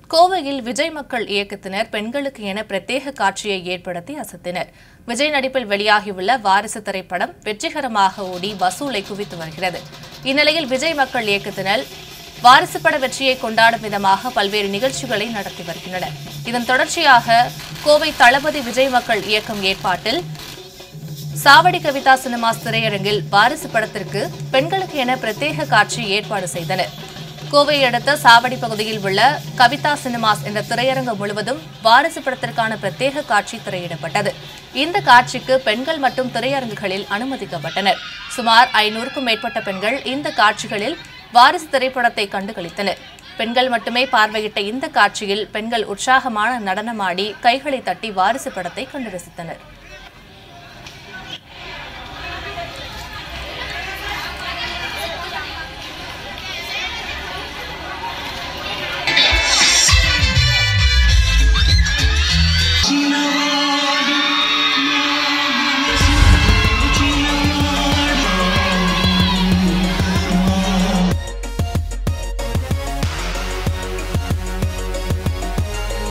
கோவையில் விஜய் மக்கள் இயக்கத்தினர் பெண்களுக்கு என பிரத்யேக காட்சியை ஏற்படுத்தி அசத்தினர் விஜய் நடிப்பில் வெளியாகியுள்ள வாரிசு திரைப்படம் வெற்றிகரமாக ஓடி வசூலை குவித்து வருகிறது இந்நிலையில் விஜய் மக்கள் இயக்கத்தினர் வாரிசு பட வெற்றியை கொண்டாடும் விதமாக பல்வேறு நிகழ்ச்சிகளை நடத்தி வருகின்றனர் இதன் தொடர்ச்சியாக கோவை தளபதி விஜய் மக்கள் இயக்கம் ஏற்பாட்டில் சாவடி கவிதா சினிமாஸ் திரையரங்கில் வாரிசு படத்திற்கு பெண்களுக்கு என பிரத்யேக காட்சி ஏற்பாடு செய்தனர் கோவையை அடுத்த சாவடி பகுதியில் உள்ள கவிதா சினிமாஸ் என்ற திரையரங்கம் முழுவதும் வாரிசு படத்திற்கான பிரத்யேக காட்சி திரையிடப்பட்டது இந்த காட்சிக்கு பெண்கள் மட்டும் திரையரங்குகளில் அனுமதிக்கப்பட்டனர் சுமார் ஐநூறுக்கும் மேற்பட்ட பெண்கள் இந்த காட்சிகளில் வாரிசு திரைப்படத்தை கண்டுகளித்தனர் பெண்கள் மட்டுமே பார்வையிட்ட இந்த காட்சியில் பெண்கள் உற்சாகமான நடனமாடி கைகளை தட்டி வாரிசு படத்தை கண்டு ரசித்தனர்